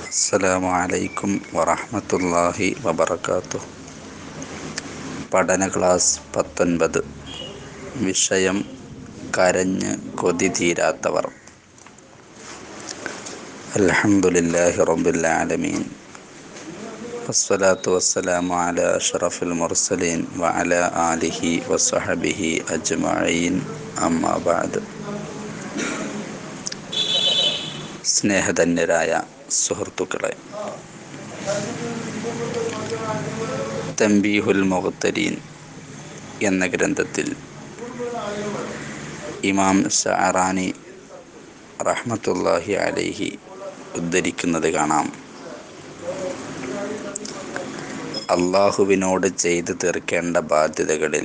അസ്സലാമു അലൈക്കും വറഹ്മത്തുള്ളാഹി വബറകാതുഹു പഠന ക്ലാസ് പത്തൊൻപത് വിഷയം കരഞ്ഞ് കൊതി തീരാത്തവർ അൽഹംദുലില്ലാഹി റബ്ബിൽ ആലമീൻ വസ്സലാത്തു വസ്സലാമു അലാ അഷ്റഫിൽ മുർസലീൻ വഅലാ ആലിഹി വസ്സഹബിഹി അജ്മഈൻ അമ്മാ ബഅദ് സ്നേഹധന്യരായ സുഹൃത്തുക്കളെ തംബീഹുൽ മുഖത്തരീൻ എന്ന ഗ്രന്ഥത്തിൽ ഇമാം ഷഅറാനി റഹ്മത്തുള്ളാഹി അലൈഹി ഉദ്ധരിക്കുന്നത് കാണാം അള്ളാഹുവിനോട് ചെയ്തു തീർക്കേണ്ട ബാധ്യതകളിൽ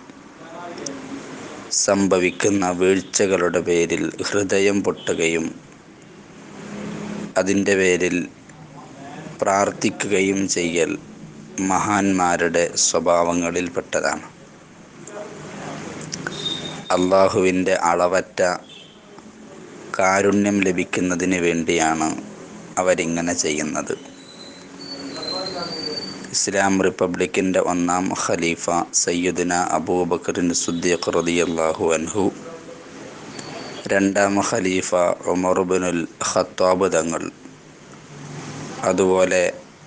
സംഭവിക്കുന്ന വീഴ്ചകളുടെ പേരിൽ ഹൃദയം പൊട്ടുകയും അതിൻ്റെ പേരിൽ പ്രാർത്ഥിക്കുകയും ചെയ്യൽ മഹാന്മാരുടെ സ്വഭാവങ്ങളിൽപ്പെട്ടതാണ് അള്ളാഹുവിൻ്റെ അളവറ്റ കാരുണ്യം ലഭിക്കുന്നതിന് വേണ്ടിയാണ് അവരിങ്ങനെ ചെയ്യുന്നത് ഇസ്ലാം റിപ്പബ്ലിക്കിൻ്റെ ഒന്നാം ഖലീഫ സയ്യിദുന അബൂബക്കറിൻ സുദ്ദീഖ് റളിയല്ലാഹു അൻഹു രണ്ടാം ഖലീഫ ഉമർബിനുൽ ഖത്താബ് തങ്ങൾ അതുപോലെ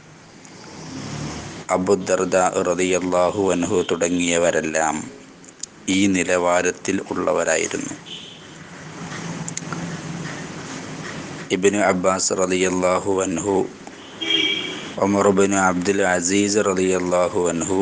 അബുദർദ റളിയല്ലാഹു അൻഹു തുടങ്ങിയവരെല്ലാം ഈ നിലവാരത്തിൽ ഉള്ളവരായിരുന്നു ഇബിന് അബ്ബാസ് റളിയല്ലാഹു അൻഹു ഉമർബിന് അബ്ദുൽ അസീസ് റളിയല്ലാഹു അൻഹു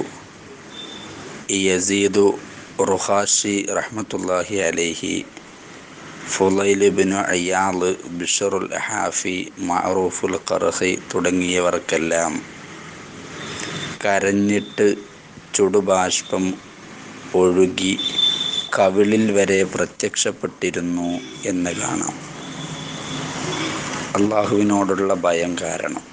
യസീദു റുഹാഷി റഹ്മത്തുള്ളാഹി അലൈഹി ഫുലൈലിബിനു അയ്യാള് ബിഷറുൽ ഹാഫി മഅറൂഫുൽ ഖർഹി തുടങ്ങിയവർക്കെല്ലാം കരഞ്ഞിട്ട് ചുടുബാഷ്പം ഒഴുകി കവിളിൽ വരെ പ്രത്യക്ഷപ്പെട്ടിരുന്നു എന്ന് കാണാം അള്ളാഹുവിനോടുള്ള ഭയം കാരണം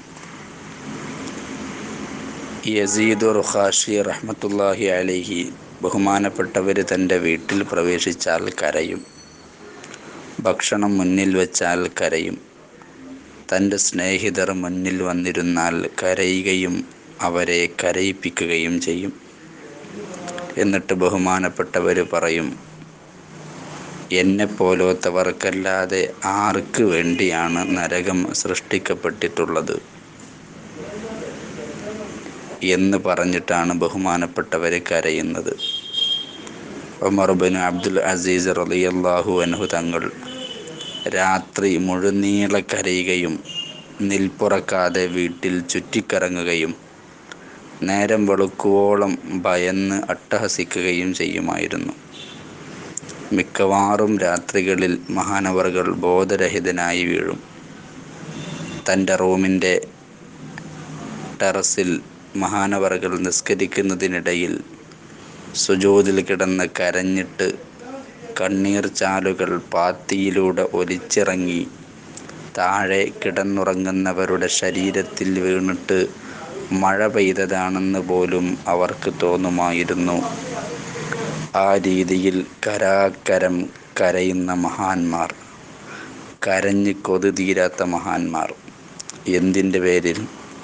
യസീദ് റുഖാഷി റഹ്മത്തുല്ലാഹി അലൈഹി ബഹുമാനപ്പെട്ടവർ തൻ്റെ വീട്ടിൽ പ്രവേശിച്ചാൽ കരയും ഭക്ഷണം മുന്നിൽ വെച്ചാൽ കരയും തൻ്റെ സ്നേഹിതർ മുന്നിൽ വന്നിരുന്നാൽ കരയുകയും അവരെ കരയിപ്പിക്കുകയും ചെയ്യും എന്നിട്ട് ബഹുമാനപ്പെട്ടവർ പറയും എന്നെ പോലോത്തവർക്കല്ലാതെ ആർക്ക് വേണ്ടിയാണ് നരകം സൃഷ്ടിക്കപ്പെട്ടിട്ടുള്ളത് എന്ന് പറഞ്ഞിട്ടാണ് ബഹുമാനപ്പെട്ടവർ കരയുന്നത് ഉമർബിൻ അബ്ദുൽ അസീസ് റളിയല്ലാഹു അൻഹു തങ്ങൾ രാത്രി മുഴുനീള കരയുകയും നിൽപ്പുറക്കാതെ വീട്ടിൽ ചുറ്റിക്കറങ്ങുകയും നേരം വെളുക്കുവോളം ഭയന്ന് അട്ടഹസിക്കുകയും ചെയ്യുമായിരുന്നു മിക്കവാറും രാത്രികളിൽ മഹാനവറുകൾ ബോധരഹിതനായി വീഴും തൻ്റെ റൂമിൻ്റെ ടെറസിൽ മഹാനവറുകൾ നിസ്കരിക്കുന്നതിനിടയിൽ സുജോതിൽ കിടന്ന് കരഞ്ഞിട്ട് കണ്ണീർ ചാലുകൾ പാത്തിയിലൂടെ ഒലിച്ചിറങ്ങി താഴെ കിടന്നുറങ്ങുന്നവരുടെ ശരീരത്തിൽ വീണിട്ട് മഴ പെയ്തതാണെന്ന് പോലും അവർക്ക് തോന്നുമായിരുന്നു ആ രീതിയിൽ കരാക്കരം കരയുന്ന മഹാന്മാർ കരഞ്ഞ് കൊതു തീരാത്ത മഹാന്മാർ എന്തിൻ്റെ പേരിൽ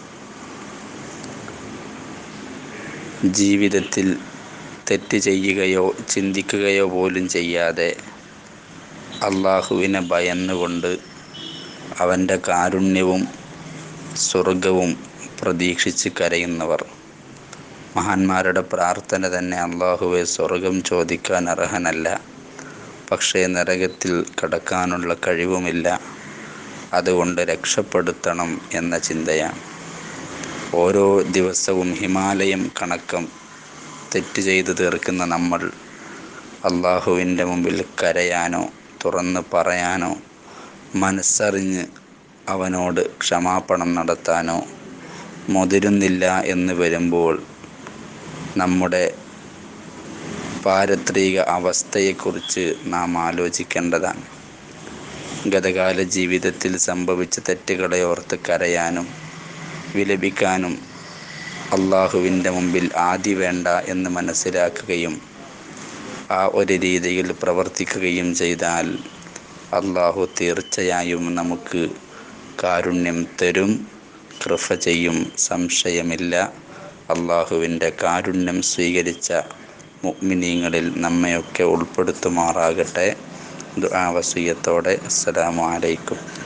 ജീവിതത്തിൽ തെറ്റ് ചെയ്യുകയോ ചിന്തിക്കുകയോ പോലും ചെയ്യാതെ അള്ളാഹുവിനെ ഭയന്നുകൊണ്ട് അവൻ്റെ കാരുണ്യവും സ്വർഗവും പ്രതീക്ഷിച്ച് കരയുന്നവർ മഹാന്മാരുടെ പ്രാർത്ഥന തന്നെ അള്ളാഹുവെ സ്വർഗം ചോദിക്കാൻ അർഹനല്ല പക്ഷേ നരകത്തിൽ കടക്കാനുള്ള കഴിവുമില്ല അതുകൊണ്ട് രക്ഷപ്പെടുത്തണം എന്ന ചിന്തയാണ് ഓരോ ദിവസവും ഹിമാലയം കണക്കം തെറ്റ് ചെയ്തു തീർക്കുന്ന നമ്മൾ അള്ളാഹുവിൻ്റെ മുമ്പിൽ കരയാനോ തുറന്ന് പറയാനോ മനസ്സറിഞ്ഞ് അവനോട് ക്ഷമാപണം നടത്താനോ മുതിരുന്നില്ല എന്ന് വരുമ്പോൾ നമ്മുടെ പാരത്രിക അവസ്ഥയെക്കുറിച്ച് നാം ആലോചിക്കേണ്ടതാണ് ഗതകാല ജീവിതത്തിൽ സംഭവിച്ച തെറ്റുകളെ ഓർത്ത് കരയാനും വിലപിക്കാനും അള്ളാഹുവിൻ്റെ മുമ്പിൽ ആദി വേണ്ട എന്ന് മനസ്സിലാക്കുകയും ആ ഒരു രീതിയിൽ പ്രവർത്തിക്കുകയും ചെയ്താൽ അള്ളാഹു തീർച്ചയായും നമുക്ക് കാരുണ്യം തരും കൃപ ചെയ്യും സംശയമില്ല അള്ളാഹുവിൻ്റെ കാരുണ്യം സ്വീകരിച്ച മുഅ്മിനീങ്ങളിൽ നമ്മയൊക്കെ ഉൾപ്പെടുത്തുമാറാകട്ടെ ദുആ വസിയത്തോടെ അസ്സലാമു അലൈക്കും